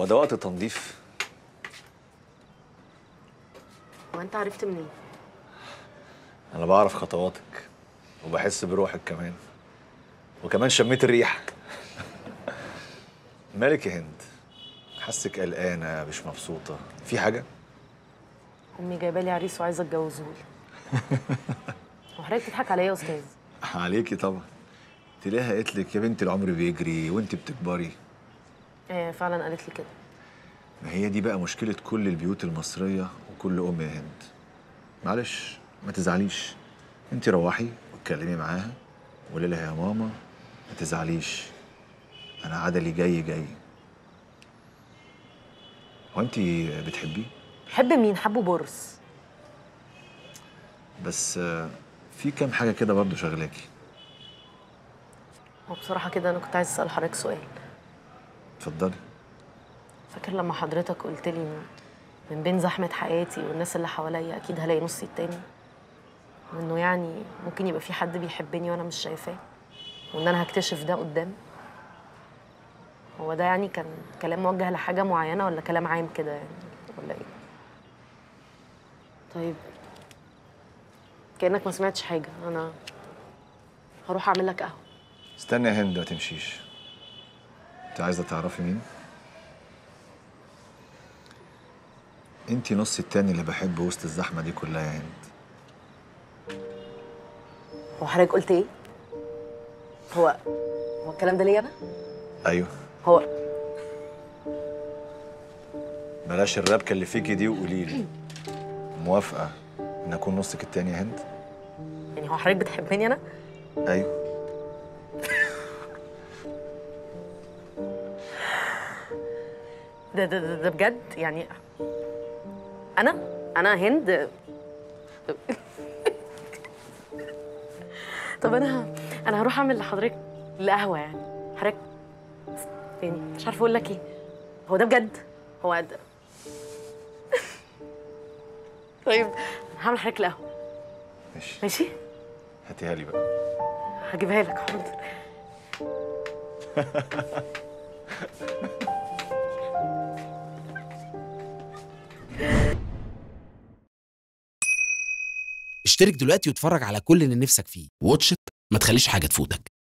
هو ده وقت تنظيف هو انت عرفت منين انا بعرف خطواتك وبحس بروحك كمان وكمان شميت الريحه مالك يا هند حاسك قلقانه مش مبسوطه في حاجه امي جايبه لي عريس وعايزه اتجوزه لي هو حضرتك بتضحك عليا يا استاذ عليكي طبعا تلاقيها قالت لك يا بنتي العمر بيجري وانت بتكبري ايه فعلا قالت لي كده ما هي دي بقى مشكله كل البيوت المصريه وكل ام يا هند معلش ما تزعليش انت روحي واتكلمي معاها وقولي لها يا ماما ما تزعليش انا عدلي جاي جاي هو انت بتحبيه حب مين حبه بورس بس آه، في كام حاجه كده برضه شغلاكي هو بصراحه كده انا كنت عايز اسال حضرتك سؤال اتفضلي فاكر لما حضرتك قلت لي إن من بين زحمه حياتي والناس اللي حواليا اكيد هلاقي نصي التاني وانه يعني ممكن يبقى في حد بيحبني وانا مش شايفاه وان انا هكتشف ده قدام هو ده يعني كان كلام موجه لحاجه معينه ولا كلام عام كده يعني ولا ايه طيب كانك ما سمعتش حاجه انا هروح اعمل لك قهوه استني يا هند ما تمشيش انت عايزه تعرفي مين انت نص التاني اللي بحبه وسط الزحمه دي كلها يا هند هو حضرتك قلت ايه هو هو الكلام ده ليا انا ايوه هو بلاش الربكه اللي فيكي دي وقولي لي موافقه ان اكون نصك التاني يا هند يعني هو حضرتك بتحبني انا ايوه ده ده ده, ده بجد يعني انا انا هند طب انا انا هروح اعمل لحضرتك القهوه يعني حضرتك يعني مش عارفه اقول لك ايه هو ده بجد هو ده طيب هعمل لحضرتك القهوه ماشي ماشي هاتيها لي بقى هجيبها لك حاضر اشترك دلوقتي واتفرج على كل اللي نفسك فيه واتش إت، ما تخليش حاجة تفوتك